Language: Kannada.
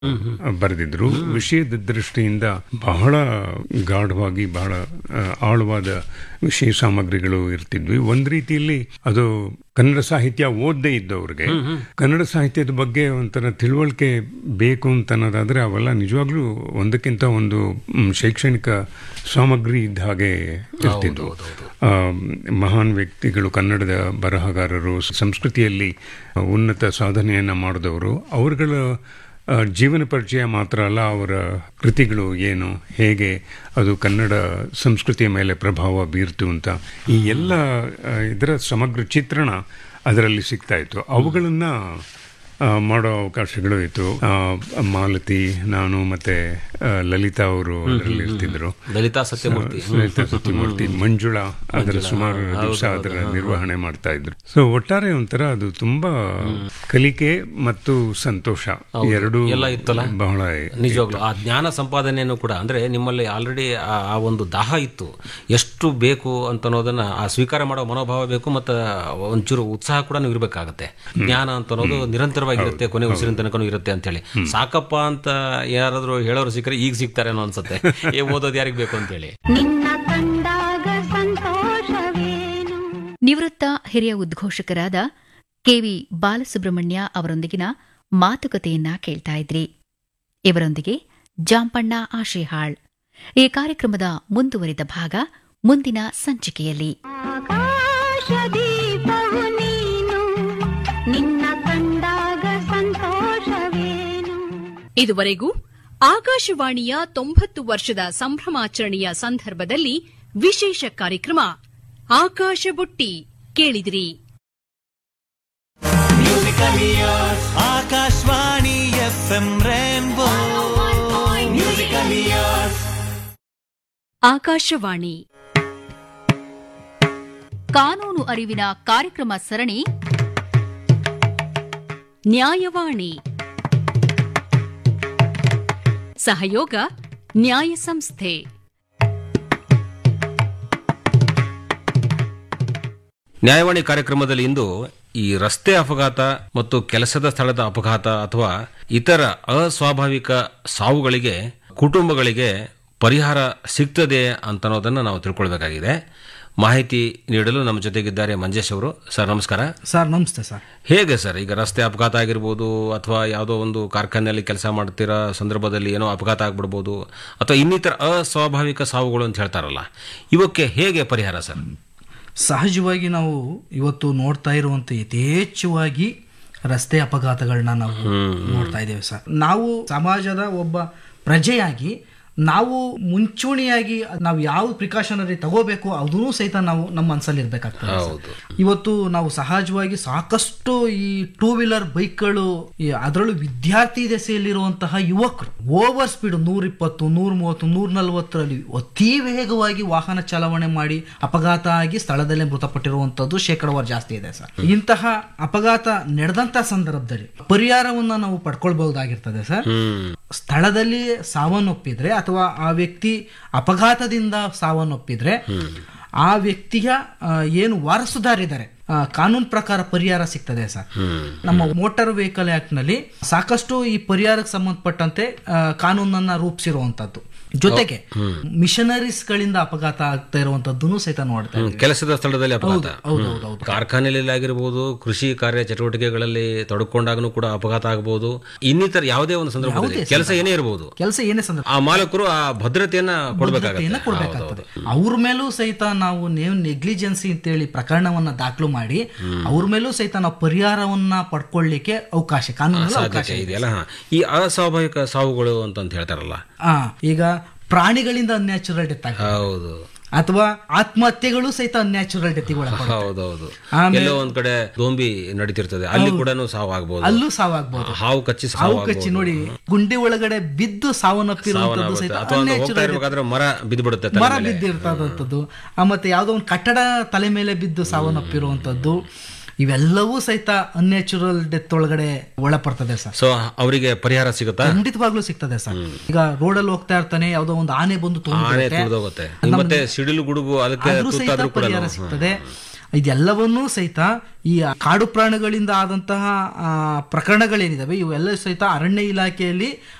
ಬರೆದಿದ್ರು ವಿಷಯದ ದೃಷ್ಟಿಯಿಂದ ಬಹಳ ಗಾಢವಾಗಿ ಬಹಳ ಆ, ಆಳವಾದ ವಿಷಯ ಸಾಮಗ್ರಿಗಳು ಇರ್ತಿದ್ವಿ ಒಂದ್ ರೀತಿಯಲ್ಲಿ ಅದು ಕನ್ನಡ ಸಾಹಿತ್ಯ ಓದದೇ ಇದ್ದವ್ರಿಗೆ ಕನ್ನಡ ಸಾಹಿತ್ಯದ ಬಗ್ಗೆ ಒಂಥರ ತಿಳುವಳಿಕೆ ಬೇಕು ಅಂತ ಅನ್ನೋದಾದ್ರೆ ಅವೆಲ್ಲ ನಿಜವಾಗ್ಲೂ ಒಂದಕ್ಕಿಂತ ಒಂದು ಮ್, ಶೈಕ್ಷಣಿಕ ಸಾಮಗ್ರಿ ಇದ್ದ ಹಾಗೆ ಇರ್ತಿದ್ವು ಆ, ಮಹಾನ್ ವ್ಯಕ್ತಿಗಳು ಕನ್ನಡದ ಬರಹಗಾರರು ಸಂಸ್ಕೃತಿಯಲ್ಲಿ ಉನ್ನತ ಸಾಧನೆಯನ್ನ ಮಾಡಿದವರು ಅವರುಗಳ ಆ, ಜೀವನ ಪರಿಚಯ ಮಾತ್ರ ಅಲ್ಲ ಅವರ ಕೃತಿಗಳು ಏನು ಹೇಗೆ ಅದು ಕನ್ನಡ ಸಂಸ್ಕೃತಿಯ ಮೇಲೆ ಪ್ರಭಾವ ಬೀರ್ತು ಅಂತ ಈ ಎಲ್ಲ ಆ, ಇದರ ಸಮಗ್ರ ಚಿತ್ರಣ ಅದರಲ್ಲಿ ಸಿಗ್ತಾ ಇತ್ತು ಅವುಗಳನ್ನ ಆ, ಮಾಡೋ ಅವಕಾಶಗಳು ಇತ್ತು ಆ, ಮಾಲತಿ ನಾನು ಮತ್ತೆ ಆ, ಲಲಿತಾ ಅವರು ಅದರಲ್ಲಿ ಇರ್ತಿದ್ರು ಲಲಿತಾ ಸತ್ಯಮೂರ್ತಿ ಲಲಿತಾ ಸತ್ಯಮೂರ್ತಿ ಮಂಜುಳಾ ಅದರ ಸುಮಾರು ದಿವಸ ಅದರ ನಿರ್ವಹಣೆ ಮಾಡ್ತಾ ಇದ್ರು ಸೊ ಒಟ್ಟಾರೆ ಒಂಥರ ಅದು ತುಂಬಾ ಕಲಿಕೆ ಮತ್ತು ಸಂತೋಷ ಎರಡು ಎಲ್ಲ ಇತ್ತಲ್ಲ? ಬಹಳ ನಿಜವಾಗ್ಲು ಆ ಜ್ಞಾನ ಸಂಪಾದನೆಯನ್ನು ಕೂಡ ಅಂದ್ರೆ ನಿಮ್ಮಲ್ಲಿ ಆಲ್ರೆಡಿ ಆ ಒಂದು ದಾಹ ಇತ್ತು ಎಷ್ಟು ಬೇಕು ಅಂತ ಅನ್ನೋದನ್ನ ಆ ಸ್ವೀಕಾರ ಮಾಡೋ ಮನೋಭಾವ ಬೇಕು ಮತ್ತು ಒಂಚೂರು ಉತ್ಸಾಹ ಕೂಡ ಇರಬೇಕಾಗತ್ತೆ ಜ್ಞಾನ ಅಂತ ಅನ್ನೋದು ನಿರಂತರವಾಗಿರುತ್ತೆ ಕೊನೆ ಉಸಿರಿನ ತನಕನೂ ಇರುತ್ತೆ ಅಂತ ಹೇಳಿ ಸಾಕಪ್ಪ ಅಂತ ಯಾರಾದ್ರೂ ಹೇಳೋರು ಸಿಕ್ಕರೆ ಈಗ ಸಿಗ್ತಾರೇನೋ ಅನ್ಸುತ್ತೆ ಏ ಓದೋದು ಯಾರಿಗೆ ಬೇಕು ಅಂತ ಹೇಳಿ ನಿನ್ನ ಕಂಡಾಗ ಸಂತೋಷವೇನು ನಿವೃತ್ತ ಹಿರಿಯ ಉದ್ಘೋಷಕರಾದ ಕೆವಿ ಬಾಲಸುಬ್ರಹ್ಮಣ್ಯ ಅವರೊಂದಿಗಿನ ಮಾತುಕತೆಯನ್ನ ಕೇಳ್ತಾ ಇದ್ರಿ ಇವರೊಂದಿಗೆ ಜಾಂಪಣ್ಣ ಆಶಿಹಾಳ್ ಈ ಕಾರ್ಯಕ್ರಮದ ಮುಂದುವರಿದ ಭಾಗ ಮುಂದಿನ ಸಂಚಿಕೆಯಲ್ಲಿ ಆಕಾಶ ದೀಪವು ನೀನು ನಿನ್ನ ಕಂಡಾಗ ಸಂತೋಷವೇನು ಇದುವರೆಗೂ ಆಕಾಶವಾಣಿಯ ತೊಂಬತ್ತು ವರ್ಷದ ಸಂಭ್ರಮಾಚರಣೆಯ ಸಂದರ್ಭದಲ್ಲಿ ವಿಶೇಷ ಕಾರ್ಯಕ್ರಮ ಆಕಾಶ ಬುಟ್ಟಿ ಕೇಳಿದಿರಿ Akashvani F M rainbow musical years Akashvani ಕಾನೂನು ಅರಿವಿನ ಕಾರ್ಯಕ್ರಮ ಸರಣಿ ನ್ಯಾಯವಾಣಿ ಸಹಯೋಗ ನ್ಯಾಯ ಸಂಸ್ಥೆ ನ್ಯಾಯವಾಣಿ ಕಾರ್ಯಕ್ರಮದಲ್ಲಿ ಇಂದು ಈ ರಸ್ತೆ ಅಪಘಾತ ಮತ್ತು ಕೆಲಸದ ಸ್ಥಳದ ಅಪಘಾತ ಅಥವಾ ಇತರ ಅಸ್ವಾಭಾವಿಕ ಸಾವುಗಳಿಗೆ ಕುಟುಂಬಗಳಿಗೆ ಪರಿಹಾರ ಸಿಗ್ತದೆ ಅಂತ ಅನ್ನೋದನ್ನು ನಾವು ತಿಳ್ಕೊಳ್ಬೇಕಾಗಿದೆ ಮಾಹಿತಿ ನೀಡಲು ನಮ್ಮ ಜೊತೆಗಿದ್ದಾರೆ ಮಂಜೇಶ್ ಅವರು ಸರ್ ನಮಸ್ಕಾರ ಸರ್ ನಮಸ್ತೆ ಸರ್ ಹೇಗೆ ಸರ್ ಈಗ ರಸ್ತೆ ಅಪಘಾತ ಆಗಿರ್ಬೋದು ಅಥವಾ ಯಾವುದೋ ಒಂದು ಕಾರ್ಖಾನೆಯಲ್ಲಿ ಕೆಲಸ ಮಾಡ್ತಿರೋ ಸಂದರ್ಭದಲ್ಲಿ ಏನೋ ಅಪಘಾತ ಆಗ್ಬಿಡ್ಬೋದು ಅಥವಾ ಇನ್ನಿತರ ಅಸ್ವಾಭಾವಿಕ ಸಾವುಗಳು ಅಂತ ಹೇಳ್ತಾರಲ್ಲ ಇವಕ್ಕೆ ಹೇಗೆ ಪರಿಹಾರ ಸರ್ ಸಹಜವಾಗಿ ನಾವು ಇವತ್ತು ನೋಡ್ತಾ ಇರುವಂತ ಯಥೇಚ್ಛವಾಗಿ ರಸ್ತೆ ಅಪಘಾತಗಳನ್ನ ನಾವು ನೋಡ್ತಾ ಇದ್ದೇವೆ ಸರ್ ನಾವು ಸಮಾಜದ ಒಬ್ಬ ಪ್ರಜೆಯಾಗಿ ನಾವು ಮುಂಚೂಣಿಯಾಗಿ ನಾವು ಯಾವ ಪ್ರಿಕಾಷನರಿ ತಗೋಬೇಕು ಅದನ್ನೂ ಸಹಿತ ನಾವು ನಮ್ಮ ಮನಸ್ಸಲ್ಲಿ ಇರ್ಬೇಕಾಗ್ತದೆ ಸರ್. ಇವತ್ತು ನಾವು ಸಹಜವಾಗಿ ಸಾಕಷ್ಟು ಈ ಟೂ ವೀಲರ್ ಬೈಕ್ಗಳು ಅದರಲ್ಲೂ ವಿದ್ಯಾರ್ಥಿ ದೆಸೆಯಲ್ಲಿರುವಂತಹ ಯುವಕರು ಓವರ್ ಸ್ಪೀಡ್ ನೂರ ಇಪ್ಪತ್ತು ನೂರ ಮೂವತ್ತು ನೂರ ನಲವತ್ತರಲ್ಲಿ ಅತಿ ವೇಗವಾಗಿ ವಾಹನ ಚಾಲನೆ ಮಾಡಿ ಅಪಘಾತ ಆಗಿ ಸ್ಥಳದಲ್ಲೇ ಮೃತಪಟ್ಟಿರುವಂತದ್ದು ಶೇಕಡವಾರು ಜಾಸ್ತಿ ಇದೆ ಸರ್ ಇಂತಹ ಅಪಘಾತ ನಡೆದಂತ ಸಂದರ್ಭದಲ್ಲಿ ಪರಿಹಾರವನ್ನ ನಾವು ಪಡ್ಕೊಳ್ಬಹುದಾಗಿರ್ತದೆ ಸರ್ ಸ್ಥಳದಲ್ಲಿ ಸಾವನ್ನಪ್ಪಿದ್ರೆ ಅಥವಾ ಆ ವ್ಯಕ್ತಿ ಅಪಘಾತದಿಂದ ಸಾವನ್ನಪ್ಪಿದ್ರೆ ಆ ವ್ಯಕ್ತಿಯ ಆ, ಏನು ವಾರಸುದಾರಿದ್ದಾರೆ ಆ, ಕಾನೂನು ಪ್ರಕಾರ ಪರಿಹಾರ ಸಿಗ್ತದೆ ಸರ್ ನಮ್ಮ ಮೋಟಾರ್ ವೆಹಿಕಲ್ ಆಕ್ಟ್ ನಲ್ಲಿ ಸಾಕಷ್ಟು ಈ ಪರಿಹಾರಕ್ಕೆ ಸಂಬಂಧಪಟ್ಟಂತೆ ಆ, ಕಾನೂನನ್ನ ರೂಪಿಸಿರುವಂತದ್ದು ಜೊತೆಗೆ ಮಿಷನರೀಸ್ ಗಳಿಂದ ಅಪಘಾತ ಆಗ್ತಾ ಇರುವಂತದ್ದನ್ನು ಸಹಿತ ನೋಡ್ತಾ ಇದ್ದೀವಿ. ಕೆಲಸದ ಸ್ಥಳದಲ್ಲಿ ಅಪಘಾತ ಹೌದು ಹೌದು ಹೌದು ಕಾರ್ಖಾನೆಯಲ್ಲಿ ಆಗಿರ್ಬೋದು ಕೃಷಿ ಕಾರ್ಯ ಚಟುವಟಿಕೆಗಳಲ್ಲಿ ತೊಡಕೊಂಡಾಗನೂ ಕೂಡ ಅಪಘಾತ ಆಗಬಹುದು ಇನ್ನಿತರ ಯಾವುದೇ ಒಂದು ಸಂದರ್ಭದಲ್ಲಿ ಕೆಲಸ ಏನೇ ಇರಬಹುದು ಕೆಲಸ ಏನೇ ಸಂದರ್ಭ ಆ ಮಾಲಕರು ಆ ಭದ್ರತೆಯನ್ನ ಭದ್ರತೆಯನ್ನ ಕೊಡಬೇಕಾಗುತ್ತೆ ಕೊಡ್ಬೇಕಾಗ್ತದೆ ಅವ್ರ ಮೇಲೂ ಸಹಿತ ನಾವು ನೇವ್ ನೆಗ್ಲಿಜೆನ್ಸಿ ಅಂತೇಳಿ ಪ್ರಕರಣವನ್ನ ದಾಖಲು ಮಾಡಿ ಅವ್ರ ಮೇಲೂ ಸಹಿತ ನಾವು ಪರಿಹಾರವನ್ನ ಪಡ್ಕೊಳ್ಳಿಕ್ಕೆ ಅವಕಾಶ ಕಾನೂನಲ್ಲಿ ಅವಕಾಶ ಸಾಧ್ಯತೆ ಇದೆ ಇದೆಯಲ್ಲ ಹಾ. ಈ ಅಸ್ವಾಭಾವಿಕ ಸಾವುಗಳು ಅಂತ ಹೇಳ್ತಾರಲ್ಲ ಆ, ಈಗ ಪ್ರಾಣಿಗಳಿಂದ ಅನ್ಯಾಚುರಲ್ ಡೆತ್ ಆಗ ಹೌದು ಅಥವಾ ಆತ್ಮಹತ್ಯೆಗಳು ಸಹಿತ ಅನ್ಯಾಚುರಲ್ ಡೆತ್ ಹೌದೌದು ಆಮೇಲೆ- ಎಲ್ಲೋ ಒಂದ್ ಕಡೆ ದೋಂಬಿ ನಡೀತಿರ್ತದೆ ಅಲ್ಲಿ ಕೂಡ ಸಾವು ಆಗ್ಬಹುದು ಅಲ್ಲೂ ಸಾವಾಗ್ಬೋದು ಹಾವು ಕಚ್ಚಿ ಸಾವು ಹಾವು ಕಚ್ಚಿ ಆಗ್ಬೋದು. ನೋಡಿ ಗುಂಡಿ ಒಳಗಡೆ ಬಿದ್ದು ಸಾವನ್ನಪ್ಪಿರುವಂತದ್ದು ಸಾವನ್ನಾಗುತ್ತೆ. ಸಹಿತ ಅಥವಾ ಒಂದು ಹೋಗ್ತಾ unnatural death. ಇರ್ಬೇಕಾದ್ರೆ ಮರ ಬಿದ್ದು ಬಿಡುತ್ತೆ ತಲೆ ಮರ ಮೇಲೆ. ಬಿದ್ದಿರ್ತದಂಥದ್ದು ಆ, ಮತ್ತೆ ಯಾವುದೋ ಒಂದು ಕಟ್ಟಡ ತಲೆ ಮೇಲೆ ಬಿದ್ದು ಸಾವನ್ನಪ್ಪಿರುವಂತದ್ದು ಇವೆಲ್ಲವೂ ಸಹಿತ ಅನ್ಯಾಚುರಲ್ ಡೆತ್ ಒಳಗಡೆ ಒಳಪಡ್ತದೆ ಸರ್ ಸೊ ಅವರಿಗೆ ಪರಿಹಾರ ಸಿಗುತ್ತಾ ಖಂಡಿತವಾಗ್ಲೂ ಸಿಗ್ತದೆ ಸರ್ ಈಗ ರೋಡಲ್ಲಿ ಹೋಗ್ತಾ ಇರ್ತಾನೆ ಯಾವುದೋ ಒಂದು ಆನೆ ಬಂದು ಆನೆ ತೊಗೊಂಡ್ಬಿಡುತ್ತೆ. ತುಳಿದೋಗುತ್ತೆ ಮತ್ತೆ ಸಿಡಿಲು ಗುಡುಗು ಅದಕ್ಕೆ ಆದ್ರೂ ಸಹಿತ ತುತ್ತಾದ್ರೂ ಕೂಡ ಪರಿಹಾರ ಸಿಗ್ತದೆ ಇದೆಲ್ಲವನ್ನೂ ಸಹಿತ ಈ ಕಾಡು ಪ್ರಾಣಿಗಳಿಂದ ಆದಂತಹ ಆ, ಪ್ರಕರಣಗಳೇನಿದಾವೆ ಇವೆಲ್ಲ ಸಹಿತ ಅರಣ್ಯ ಇಲಾಖೆಯಲ್ಲಿ